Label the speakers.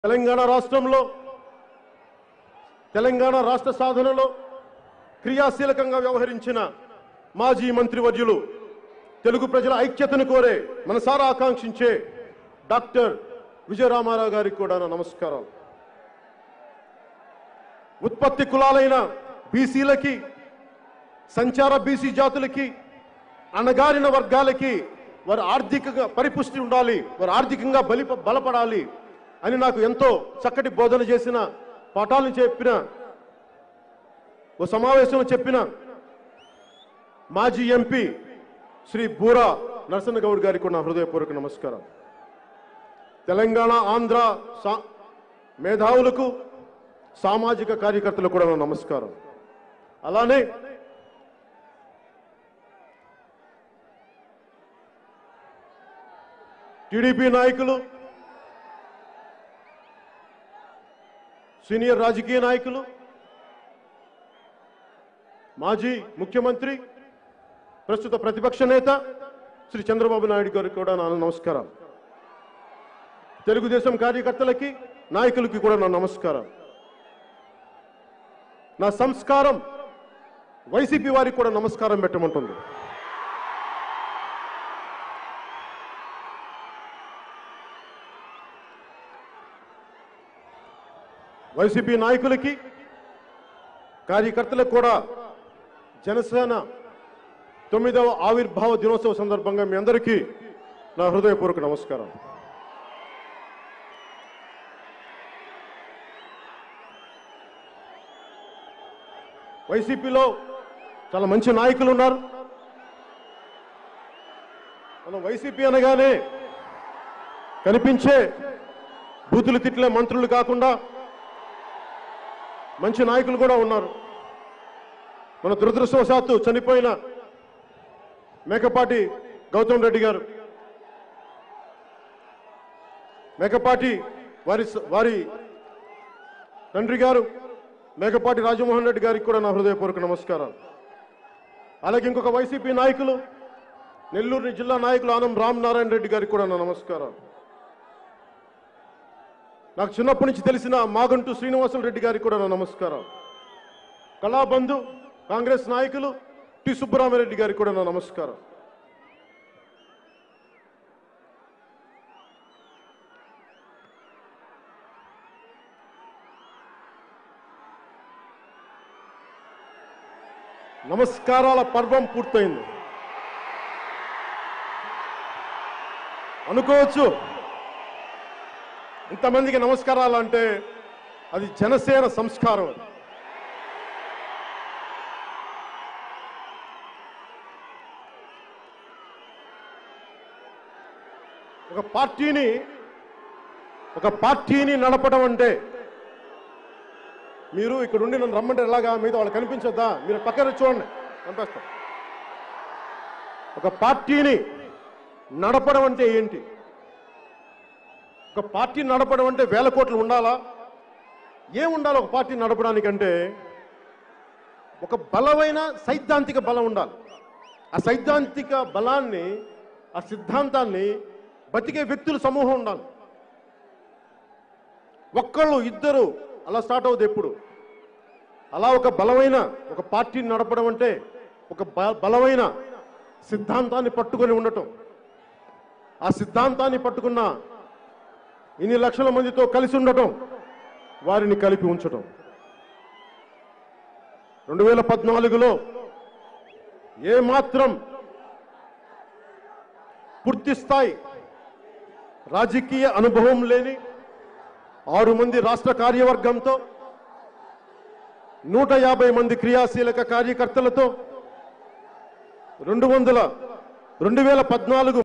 Speaker 1: తెలంగాణ రాష్ట్రంలో తెలంగాణ రాష్ట్ర సాధనలో క్రియాశీలకంగా వ్యవహరించిన మాజీ మంత్రివర్యులు తెలుగు ప్రజల ఐక్యతను కోరే మనసారా ఆకాంక్షించే డాక్టర్ విజయరామారావు గారికి కూడా నా నమస్కారాలు ఉత్పత్తి కులాలైన బీసీలకి సంచార బీసీ జాతులకి అణగారిన వర్గాలకి వారు ఆర్థికంగా పరిపుష్టి ఉండాలి వారు ఆర్థికంగా బలి బలపడాలి అని నాకు ఎంతో చక్కటి బోధన చేసిన పాఠాలను చెప్పిన ఓ సమావేశంలో చెప్పిన మాజీ ఎంపీ శ్రీ బూరా నరసన్న గౌడ్ గారికి కూడా నా హృదయపూర్వక నమస్కారం తెలంగాణ ఆంధ్ర సా- మేధావులకు సామాజిక కార్యకర్తలకు కూడా నా నమస్కారం అలానే టీడీపీ నాయకులు సీనియర్ రాజకీయ నాయకులు మాజీ ముఖ్యమంత్రి ప్రస్తుత ప్రతిపక్ష నేత శ్రీ చంద్రబాబు నాయుడు గారికి కూడా నా నమస్కారం తెలుగుదేశం కార్యకర్తలకి నాయకులకి కూడా నా నమస్కారం నా సంస్కారం వైసీపీ వారికి కూడా నమస్కారం పెట్టమంటుంది వైసీపీ నాయకులకి కార్యకర్తలకు కూడా జనసేన తొమ్మిదవ ఆవిర్భావ దినోత్సవ సందర్భంగా మీ అందరికీ నా హృదయపూర్వక నమస్కారం వైసీపీలో చాలా మంచి నాయకులు ఉన్నారు మనం వైసీపీ అనగానే కనిపించే బూతులు తిట్లే మంత్రులు కాకుండా మంచి నాయకులు కూడా ఉన్నారు మన దురదృష్టవశాత్తు చనిపోయిన మేకపాటి గౌతమ్ రెడ్డి గారు మేకపాటి వారి స- వారి తండ్రి గారు మేకపాటి రాజమోహన్ రెడ్డి గారికి కూడా నా హృదయపూర్వక నమస్కారం అలాగే ఇంకొక వైసీపీ నాయకులు నెల్లూరు జిల్లా నాయకులు ఆనం రామనారాయణ రెడ్డి గారికి కూడా నా నమస్కారం నాకు చిన్నప్పటి నుంచి తెలిసిన మాగంటు శ్రీనివాసులు రెడ్డి గారికి కూడా నా నమస్కారం కళాబంధు కాంగ్రెస్ నాయకులు టి సుబ్బరామరెడ్డి గారికి కూడా నా నమస్కారం నమస్కారాల పర్వం పూర్తయింది అనుకోవచ్చు ఇంతమందికి నమస్కారాలు అంటే అది జనసేన సంస్కారం అది ఒక పార్టీని ఒక పార్టీని నడపడం అంటే మీరు ఇక్కడ ఉండి నన్ను రమ్మంటే ఎలాగా మీద వాళ్ళు కనిపించొద్దా మీరు పక్కన చూడండి పంపిస్తాం ఒక పార్టీని నడపడం అంటే ఏంటి ఒక పార్టీ నడపడం అంటే వేల కోట్లు ఉండాలా ఏం ఉండాలి ఒక పార్టీ నడపడానికంటే ఒక బలమైన సైద్ధాంతిక బలం ఉండాలి ఆ సైద్ధాంతిక బలాన్ని ఆ సిద్ధాంతాన్ని బతికే వ్యక్తుల సమూహం ఉండాలి ఒక్కళ్ళు ఇద్దరు అలా స్టార్ట్ అవుతుంది ఎప్పుడు అలా ఒక బలమైన ఒక పార్టీని నడపడం అంటే ఒక బ- బలమైన సిద్ధాంతాన్ని పట్టుకొని ఉండటం ఆ సిద్ధాంతాన్ని పట్టుకున్న ఇన్ని లక్షల మందితో కలిసి ఉండటం వారిని కలిపి ఉంచటం రెండు వేల పద్నాలుగులో ఏమాత్రం పూర్తి స్థాయి రాజకీయ అనుభవం లేని ఆరు మంది రాష్ట్ర కార్యవర్గంతో నూట యాభై మంది క్రియాశీలక కార్యకర్తలతో రెండు వందల రెండు వేల పద్నాలుగు